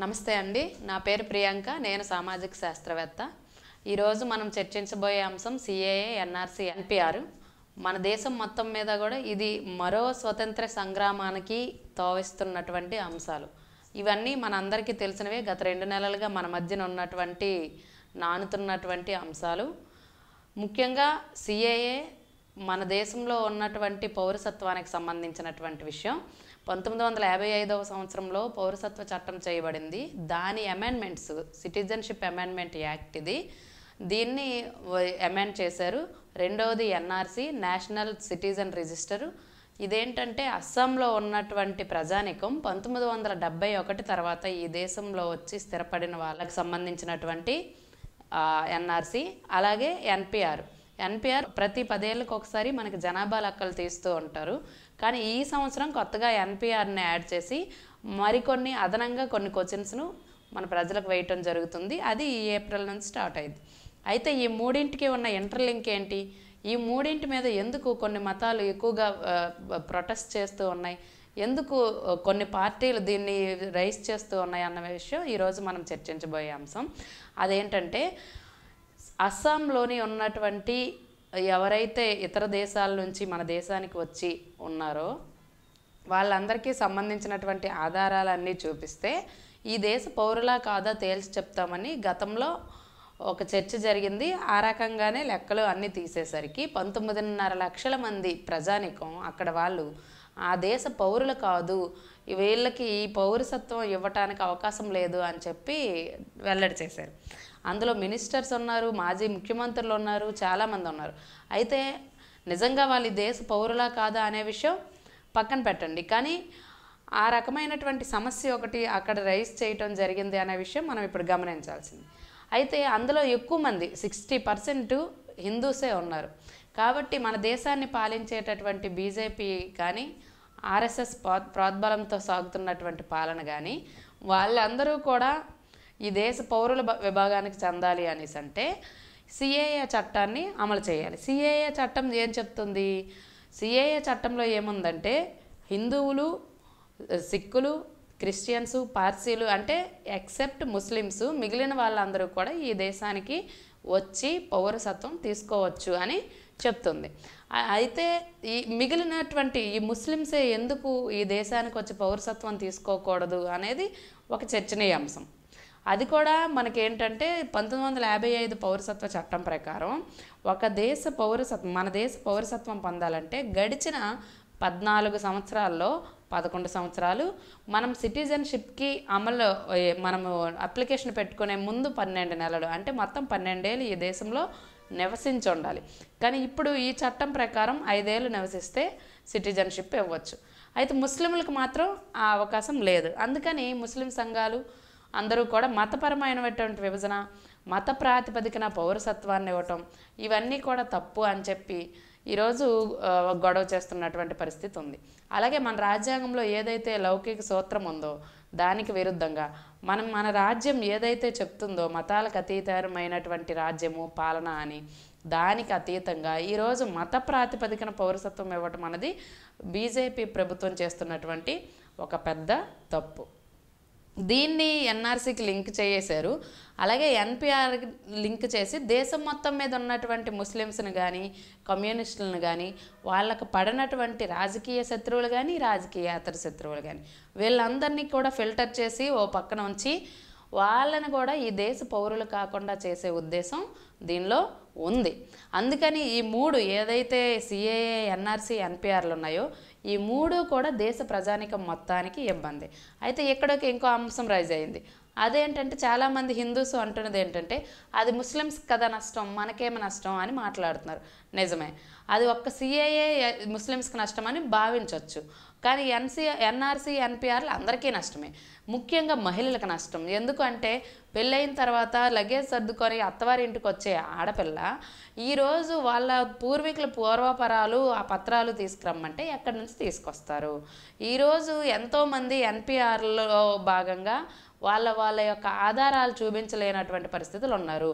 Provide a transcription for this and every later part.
నమస్తే అండి నా పేరు ప్రియాంక నేను సామాజిక శాస్త్రవేత్త ఈరోజు మనం చర్చించబోయే అంశం సిఏఏ ఎన్ఆర్సి ఎన్పిఆర్ మన దేశం మొత్తం మీద కూడా ఇది మరో స్వతంత్ర సంగ్రామానికి తోవిస్తున్నటువంటి అంశాలు ఇవన్నీ మనందరికీ తెలిసినవే గత రెండు నెలలుగా మన మధ్యన ఉన్నటువంటి నానుతున్నటువంటి అంశాలు ముఖ్యంగా సిఏఏ మన దేశంలో ఉన్నటువంటి పౌరసత్వానికి సంబంధించినటువంటి విషయం పంతొమ్మిది వందల యాభై ఐదవ సంవత్సరంలో పౌరసత్వ చట్టం చేయబడింది దాని అమెండ్మెంట్స్ సిటిజన్షిప్ అమెండ్మెంట్ యాక్ట్ ఇది దీన్ని అమెండ్ చేశారు రెండవది ఎన్ఆర్సి నేషనల్ సిటిజన్ రిజిస్టర్ ఇదేంటంటే అస్సాంలో ఉన్నటువంటి ప్రజానికం పంతొమ్మిది వందల డెబ్బై ఒకటి తర్వాత ఈ దేశంలో వచ్చి స్థిరపడిన వాళ్ళకి సంబంధించినటువంటి ఎన్ఆర్సి అలాగే ఎన్పిఆర్ ఎన్పిఆర్ ప్రతి పదేళ్ళకి ఒకసారి మనకి జనాభా లెక్కలు తీస్తూ ఉంటారు కానీ ఈ సంవత్సరం కొత్తగా ఎన్పిఆర్ని యాడ్ చేసి మరికొన్ని అదనంగా కొన్ని క్వశ్చన్స్ను మన ప్రజలకు వేయటం జరుగుతుంది అది ఈ ఏప్రిల్ నుంచి స్టార్ట్ అయింది అయితే ఈ మూడింటికి ఉన్న ఇంటర్లింక్ ఏంటి ఈ మూడింటి మీద ఎందుకు కొన్ని మతాలు ఎక్కువగా ప్రొటెస్ట్ చేస్తూ ఉన్నాయి ఎందుకు ఆ, కొన్ని పార్టీలు దీన్ని రైస్ చేస్తూ ఉన్నాయి అన్న విషయం ఈరోజు మనం చర్చించబోయే అంశం అదేంటంటే అస్సాంలోని ఉన్నటువంటి ఎవరైతే ఇతర దేశాల నుంచి మన దేశానికి వచ్చి ఉన్నారో వాళ్ళందరికీ సంబంధించినటువంటి ఆధారాలన్నీ చూపిస్తే ఈ దేశ పౌరులా కాదా తేల్చి చెప్తామని గతంలో ఒక చర్చ జరిగింది ఆ రకంగానే లెక్కలు అన్నీ తీసేసరికి పంతొమ్మిదిన్నర లక్షల మంది ప్రజానికం అక్కడ వాళ్ళు ఆ దేశ పౌరులు కాదు వీళ్ళకి ఈ పౌరసత్వం ఇవ్వటానికి అవకాశం లేదు అని చెప్పి వెల్లడి చేశారు అందులో మినిస్టర్స్ ఉన్నారు మాజీ ముఖ్యమంత్రులు ఉన్నారు చాలామంది ఉన్నారు అయితే నిజంగా వాళ్ళు ఈ దేశ పౌరులా కాదా అనే విషయం పక్కన పెట్టండి కానీ ఆ రకమైనటువంటి సమస్య ఒకటి అక్కడ రైజ్ చేయటం జరిగింది అనే విషయం మనం ఇప్పుడు గమనించాల్సింది అయితే అందులో ఎక్కువ మంది సిక్స్టీ పర్సెంట్ హిందూసే ఉన్నారు కాబట్టి మన దేశాన్ని పాలించేటటువంటి బీజేపీ కానీ ఆర్ఎస్ఎస్ ప్రా- ప్రోద్బలంతో సాగుతున్నటువంటి పాలన కానీ వాళ్ళందరూ కూడా ఈ దేశ పౌరుల బ- విభాగానికి చెందాలి అనేసి అంటే సిఏఏ చట్టాన్ని అమలు చేయాలి సిఏఏ చట్టం ఏం చెప్తుంది సిఏఏ చట్టంలో ఏముందంటే హిందువులు సిక్కులు క్రిస్టియన్స్ పార్సీలు అంటే ఎక్సెప్ట్ ముస్లిమ్స్ మిగిలిన వాళ్ళందరూ కూడా ఈ దేశానికి వచ్చి పౌరసత్వం తీసుకోవచ్చు అని చెప్తుంది ఆ- అయితే ఈ మిగిలినటువంటి ఈ ముస్లిమ్సే ఎందుకు ఈ దేశానికి వచ్చి పౌరసత్వం తీసుకోకూడదు అనేది ఒక చర్చనీయాంశం అది కూడా మనకేంటంటే పంతొమ్మిది వందల యాభై ఐదు పౌరసత్వ చట్టం ప్రకారం ఒక దేశ పౌరసత్వం మన దేశ పౌరసత్వం పొందాలంటే గడిచిన పద్నాలుగు సంవత్సరాల్లో పదకొండు సంవత్సరాలు మనం సిటిజన్షిప్కి అమలు ఏ, మనము అప్లికేషన్ పెట్టుకునే ముందు పన్నెండు నెలలు అంటే మొత్తం పన్నెండేళ్ళు ఈ దేశంలో నివసించి ఉండాలి కానీ ఇప్పుడు ఈ చట్టం ప్రకారం ఐదేళ్ళు నివసిస్తే సిటిజన్షిప్ ఇవ్వచ్చు అయితే ముస్లింలకు మాత్రం ఆ అవకాశం లేదు అందుకని ముస్లిం సంఘాలు అందరూ కూడా మతపరమైనటువంటి విభజన మత ప్రాతిపదికన పౌరసత్వాన్ని ఇవ్వటం ఇవన్నీ కూడా తప్పు అని చెప్పి ఈరోజు ఆ, గొడవ చేస్తున్నటువంటి పరిస్థితి ఉంది అలాగే మన రాజ్యాంగంలో ఏదైతే లౌకిక సూత్రం ఉందో దానికి విరుద్ధంగా మనం మన రాజ్యం ఏదైతే చెప్తుందో మతాలకు అతీతమైనటువంటి రాజ్యము పాలన అని దానికి అతీతంగా ఈరోజు మత ప్రాతిపదికన పౌరసత్వం ఇవ్వటం అనేది బీజేపీ ప్రభుత్వం చేస్తున్నటువంటి ఒక పెద్ద తప్పు దీన్ని ఎన్ఆర్సీకి లింక్ చేసేశారు అలాగే ఎన్పిఆర్ లింక్ చేసి దేశం మొత్తం మీద ఉన్నటువంటి ముస్లిమ్స్ని కానీ కమ్యూనిస్టులను కానీ వాళ్ళకు పడినటువంటి రాజకీయ శత్రువులు కానీ రాజకీయేతర శత్రువులు కానీ వీళ్ళందరినీ కూడా ఫిల్టర్ చేసి ఓ పక్కన ఉంచి వాళ్ళని కూడా ఈ దేశ పౌరులు కాకుండా చేసే ఉద్దేశం దీనిలో ఉంది అందుకని ఈ మూడు ఏదైతే సిఏఏ ఎన్ఆర్సీ ఎన్పిఆర్లు ఉన్నాయో ఈ మూడు కూడా దేశ ప్రజానికం మొత్తానికి ఇబ్బంది అయితే ఇక్కడికి ఇంకో అంశం రైజ్ అయింది అదేంటంటే చాలామంది హిందూస్ అంటున్నది ఏంటంటే అది ముస్లిమ్స్ కదా నష్టం మనకేమి నష్టం అని మాట్లాడుతున్నారు నిజమే అది ఒక్క సిఏఏ ముస్లిమ్స్కి నష్టం అని భావించవచ్చు కానీ ఎన్సీ ఎన్ఆర్సీ ఎన్పిఆర్లు అందరికీ నష్టమే ముఖ్యంగా మహిళలకు నష్టం ఎందుకంటే పెళ్ళైన తర్వాత లగేజ్ సర్దుకొని అత్తవారి ఇంటికి వచ్చే ఆడపిల్ల ఈరోజు వాళ్ళ పూర్వీకుల పూర్వపరాలు ఆ పత్రాలు తీసుకురమ్మంటే ఎక్కడి నుంచి తీసుకొస్తారు ఈరోజు ఎంతోమంది ఎన్పిఆర్లో భాగంగా వాళ్ళ వాళ్ళ యొక్క ఆధారాలు చూపించలేనటువంటి పరిస్థితులు ఉన్నారు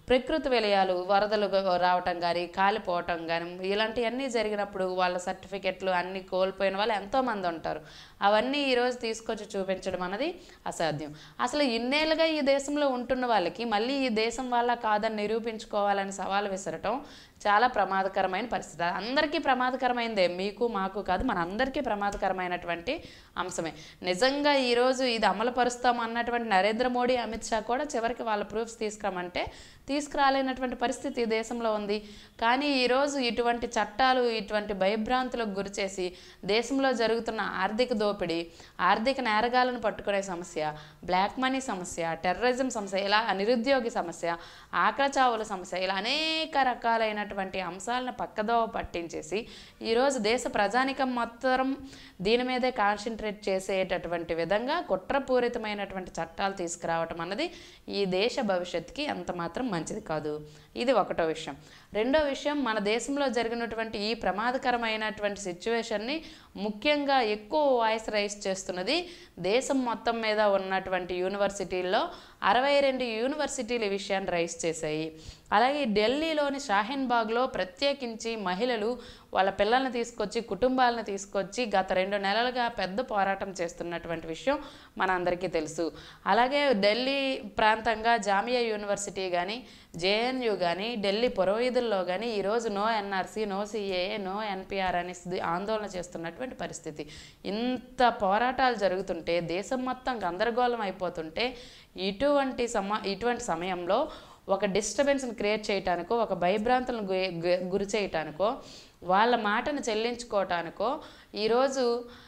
ప్రకృతి విలయాలు వరదలు గ- రావటం కానీ కాలిపోవటం కానీ ఇలాంటివన్నీ జరిగినప్పుడు వాళ్ళ సర్టిఫికెట్లు అన్నీ కోల్పోయిన వాళ్ళు ఎంతోమంది ఉంటారు అవన్నీ ఈరోజు తీసుకొచ్చి చూపించడం అన్నది అసాధ్యం అసలు ఇన్నేళ్ళుగా ఈ దేశంలో ఉంటున్న వాళ్ళకి మళ్ళీ ఈ దేశం వాళ్ళ కాదని నిరూపించుకోవాలని సవాలు విసరటం చాలా ప్రమాదకరమైన పరిస్థితి అందరికీ ప్రమాదకరమైందే మీకు మాకు కాదు మన అందరికీ ప్రమాదకరమైనటువంటి అంశమే నిజంగా ఈరోజు ఇది అమలు పరుస్తాం అన్నటువంటి నరేంద్ర మోడీ అమిత్ షా కూడా చివరికి వాళ్ళ ప్రూఫ్స్ తీసుకురామంటే తీసుకురాలేనటువంటి పరిస్థితి ఈ దేశంలో ఉంది కానీ ఈరోజు ఇటువంటి చట్టాలు ఇటువంటి భయభ్రాంతులకు గురిచేసి దేశంలో జరుగుతున్న ఆర్థిక దోపిడీ ఆర్థిక నేరగాలను పట్టుకునే సమస్య బ్లాక్ మనీ సమస్య టెర్రరిజం సమస్య ఇలా నిరుద్యోగి సమస్య ఆకచావుల సమస్య ఇలా అనేక రకాలైనటువంటి అంశాలను పక్కదోవ పట్టించేసి ఈరోజు దేశ ప్రజానికం మొత్తం దీని మీదే కాన్సన్ట్రేట్ చేసేటటువంటి విధంగా కుట్రపూరితమైనటువంటి చట్టాలు తీసుకురావటం అన్నది ఈ దేశ భవిష్యత్తుకి అంత మాత్రం మంచిది కాదు ఇది ఒకటో విషయం రెండో విషయం మన దేశంలో జరిగినటువంటి ఈ ప్రమాదకరమైనటువంటి సిచ్యువేషన్ని ముఖ్యంగా ఎక్కువ వాయిస్ రైజ్ చేస్తున్నది దేశం మొత్తం మీద ఉన్నటువంటి యూనివర్సిటీల్లో అరవై రెండు యూనివర్సిటీలు ఈ విషయాన్ని రైజ్ చేశాయి అలాగే ఢిల్లీలోని షాహీన్ బాగ్లో ప్రత్యేకించి మహిళలు వాళ్ళ పిల్లల్ని తీసుకొచ్చి కుటుంబాలను తీసుకొచ్చి గత రెండు నెలలుగా పెద్ద పోరాటం చేస్తున్నటువంటి విషయం మనందరికీ తెలుసు అలాగే ఢిల్లీ ప్రాంతంగా జామియా యూనివర్సిటీ కానీ జేఎన్యు కానీ ఢిల్లీ పురోహితుల్లో కానీ ఈరోజు no NRC no CAA no NPR అని స్థితి- ఆందోళన చేస్తున్నటువంటి పరిస్థితి ఇంత పోరాటాలు జరుగుతుంటే దేశం మొత్తం గందరగోళం అయిపోతుంటే ఇటువంటి సమ ఇటువంటి సమయంలో ఒక డిస్టర్బెన్స్ని క్రియేట్ చేయటానికో ఒక భయభ్రాంతులను గు- గు- గురి చేయటానికో వాళ్ళ మాటను చెల్లించుకోవటానికో ఈరోజు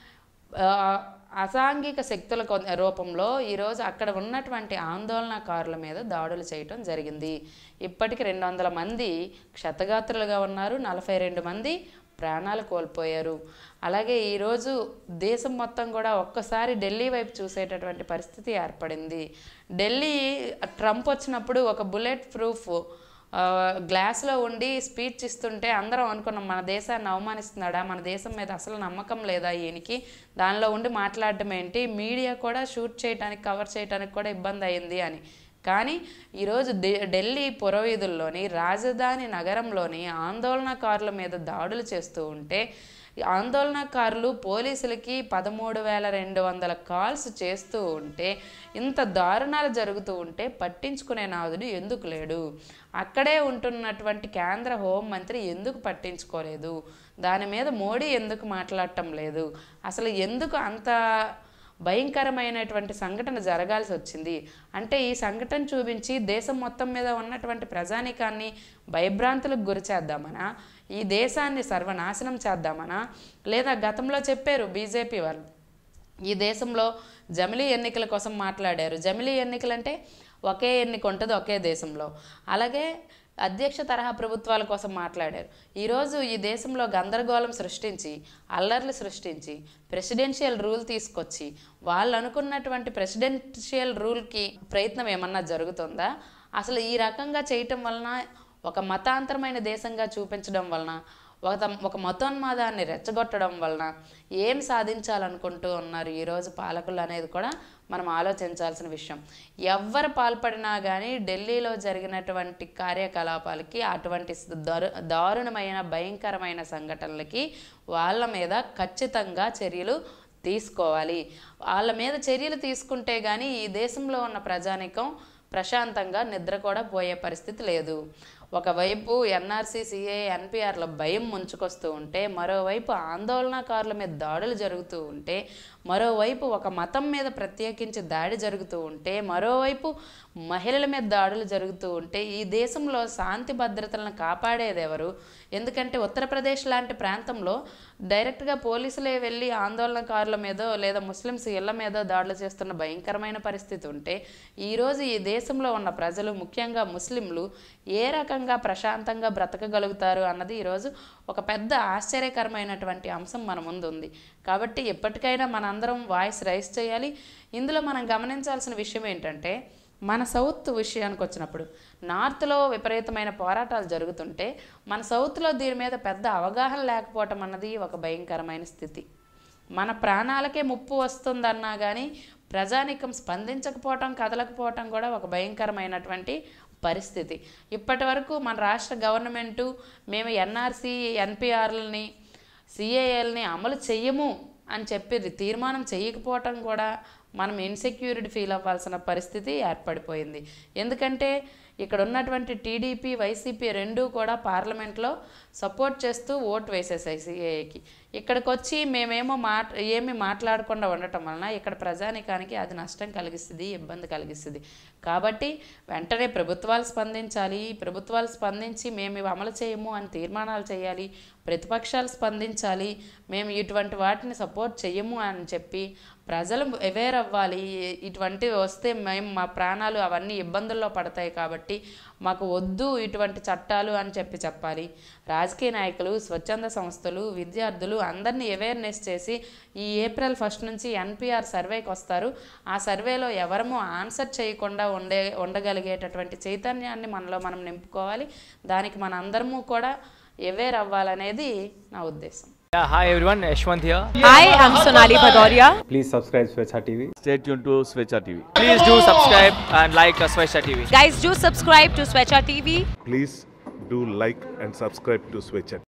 ఆ, అసాంఘిక శక్తుల కొ- రూపంలో ఈరోజు అక్కడ ఉన్నటువంటి ఆందోళనకారుల మీద దాడులు చేయటం జరిగింది ఇప్పటికి రెండు వందల మంది క్షతగాత్రులుగా ఉన్నారు నలభై రెండు మంది ప్రాణాలు కోల్పోయారు అలాగే ఈరోజు దేశం మొత్తం కూడా ఒక్కసారి ఢిల్లీ వైపు చూసేటటువంటి పరిస్థితి ఏర్పడింది ఢిల్లీ ట్రంప్ వచ్చినప్పుడు ఒక బుల్లెట్ ప్రూఫ్ ఆ, గ్లాస్లో ఉండి స్పీచ్ ఇస్తుంటే అందరం అనుకున్నాం మన దేశాన్ని అవమానిస్తున్నాడా మన దేశం మీద అసలు నమ్మకం లేదా ఈయనకి దానిలో ఉండి మాట్లాడటం ఏంటి మీడియా కూడా షూట్ చేయడానికి కవర్ చేయడానికి కూడా ఇబ్బంది అయింది అని కానీ ఈరోజు ఢి- ఢిల్లీ పురవీధుల్లోని రాజధాని నగరంలోని ఆందోళనకారుల మీద దాడులు చేస్తూ ఉంటే ఈ ఆందోళనకారులు పోలీసులకి పదమూడు వేల రెండు వందల కాల్స్ చేస్తూ ఉంటే ఇంత దారుణాలు జరుగుతూ ఉంటే పట్టించుకునే నాదుడు ఎందుకు లేడు అక్కడే ఉంటున్నటువంటి కేంద్ర హోంమంత్రి ఎందుకు పట్టించుకోలేదు దాని మీద మోడీ ఎందుకు మాట్లాడటం లేదు అసలు ఎందుకు అంత భయంకరమైనటువంటి సంఘటన జరగాల్సి వచ్చింది అంటే ఈ సంఘటన చూపించి దేశం మొత్తం మీద ఉన్నటువంటి ప్రజానికాన్ని భయభ్రాంతులకు గురి చేద్దామనా ఈ దేశాన్ని సర్వనాశనం చేద్దామనా లేదా గతంలో చెప్పారు బీజేపీ వాళ్ళు ఈ దేశంలో జమిలీ ఎన్నికల కోసం మాట్లాడారు జమిలీ ఎన్నికలంటే ఒకే ఎన్నిక ఉంటుంది ఒకే దేశంలో అలాగే అధ్యక్ష తరహా ప్రభుత్వాల కోసం మాట్లాడారు ఈరోజు ఈ దేశంలో గందరగోళం సృష్టించి అల్లర్లు సృష్టించి ప్రెసిడెన్షియల్ రూల్ తీసుకొచ్చి వాళ్ళు అనుకున్నటువంటి ప్రెసిడెన్షియల్ రూల్కి ప్రయత్నం ఏమన్నా జరుగుతుందా అసలు ఈ రకంగా చేయటం వలన ఒక మతాంతరమైన దేశంగా చూపించడం వలన ఒక తమ- ఒక మతోన్మాదాన్ని రెచ్చగొట్టడం వలన ఏం సాధించాలనుకుంటూ ఉన్నారు ఈరోజు పాలకులు అనేది కూడా మనం ఆలోచించాల్సిన విషయం ఎవ్వరు పాల్పడినా కానీ ఢిల్లీలో జరిగినటువంటి కార్యకలాపాలకి అటువంటి స్- దారు దారుణమైన భయంకరమైన సంఘటనలకి వాళ్ళ మీద ఖచ్చితంగా చర్యలు తీసుకోవాలి వాళ్ళ మీద చర్యలు తీసుకుంటే కానీ ఈ దేశంలో ఉన్న ప్రజానికం ప్రశాంతంగా నిద్ర కూడా పోయే పరిస్థితి లేదు ఒకవైపు ఎన్ఆర్సీ సిఏ ఎన్పిఆర్ల భయం ముంచుకొస్తూ ఉంటే మరోవైపు ఆందోళనకారుల మీద దాడులు జరుగుతూ ఉంటే మరోవైపు ఒక మతం మీద ప్రత్యేకించి దాడి జరుగుతూ ఉంటే మరోవైపు మహిళల మీద దాడులు జరుగుతూ ఉంటే ఈ దేశంలో శాంతి భద్రతలను కాపాడేది ఎవరు ఎందుకంటే ఉత్తరప్రదేశ్ లాంటి ప్రాంతంలో డైరెక్ట్గా పోలీసులే వెళ్ళి ఆందోళనకారుల మీదో లేదా ముస్లిమ్స్ ఇళ్ల మీదో దాడులు చేస్తున్న భయంకరమైన పరిస్థితి ఉంటే ఈరోజు ఈ దేశంలో ఉన్న ప్రజలు ముఖ్యంగా ముస్లింలు ఏ రకంగా ప్రశాంతంగా బ్రతకగలుగుతారు అన్నది ఈరోజు ఒక పెద్ద ఆశ్చర్యకరమైనటువంటి అంశం మన ముందు ఉంది కాబట్టి ఎప్పటికైనా మనందరం వాయిస్ రైస్ చేయాలి ఇందులో మనం గమనించాల్సిన విషయం ఏంటంటే మన సౌత్ విషయానికి వచ్చినప్పుడు నార్త్లో విపరీతమైన పోరాటాలు జరుగుతుంటే మన సౌత్లో దీని మీద పెద్ద అవగాహన లేకపోవటం అన్నది ఒక భయంకరమైన స్థితి మన ప్రాణాలకే ముప్పు వస్తుందన్నా కానీ ప్రజానికం స్పందించకపోవటం కదలకపోవటం కూడా ఒక భయంకరమైనటువంటి పరిస్థితి ఇప్పటి వరకు మన రాష్ట్ర గవర్నమెంటు మేము ఎన్ఆర్సీ ఎన్పిఆర్లని సిఏఎల్ని అమలు చెయ్యము అని చెప్పి తీర్మానం చేయకపోవటం కూడా మనం ఇన్సెక్యూరిటీ ఫీల్ అవ్వాల్సిన పరిస్థితి ఏర్పడిపోయింది ఎందుకంటే ఇక్కడ ఉన్నటువంటి టీడీపీ వైసీపీ రెండూ కూడా పార్లమెంట్లో సపోర్ట్ చేస్తూ ఓటు వేసేసాయి సిఏఏకి ఇక్కడికి వచ్చి మేమేమో మాట ఏమి మాట్లాడకుండా ఉండటం వలన ఇక్కడ ప్రజానికానికి అది నష్టం కలిగిస్తుంది ఇబ్బంది కలిగిస్తుంది కాబట్టి వెంటనే ప్రభుత్వాలు స్పందించాలి ప్రభుత్వాలు స్పందించి మేము ఇవి అమలు చేయము అని తీర్మానాలు చేయాలి ప్రతిపక్షాలు స్పందించాలి మేము ఇటువంటి వాటిని సపోర్ట్ చెయ్యము అని చెప్పి ప్రజలు అవేర్ అవ్వాలి ఇటువంటివి వస్తే మేము మా ప్రాణాలు అవన్నీ ఇబ్బందుల్లో పడతాయి కాబట్టి మాకు వద్దు ఇటువంటి చట్టాలు అని చెప్పి చెప్పాలి రాజకీయ నాయకులు స్వచ్ఛంద సంస్థలు విద్యార్థులు అందరినీ అవేర్నెస్ చేసి ఈ ఏప్రిల్ ఫస్ట్ నుంచి ఎన్పిఆర్ సర్వేకి వస్తారు ఆ సర్వేలో ఎవరము ఆన్సర్ చేయకుండా ఉండే ఉండగలిగేటటువంటి చైతన్యాన్ని మనలో మనం నింపుకోవాలి దానికి మన అందరము కూడా అవేర్ అవ్వాలనేది నా ఉద్దేశం Yeah, hi everyone, Yashwant here. Hi, I'm Sonali Bhadoria. Please subscribe Swechha TV. Stay tuned to Svecha TV. Please do subscribe and like uh, Swesha TV. Guys, do subscribe to Swecha TV. please do like and subscribe to Switch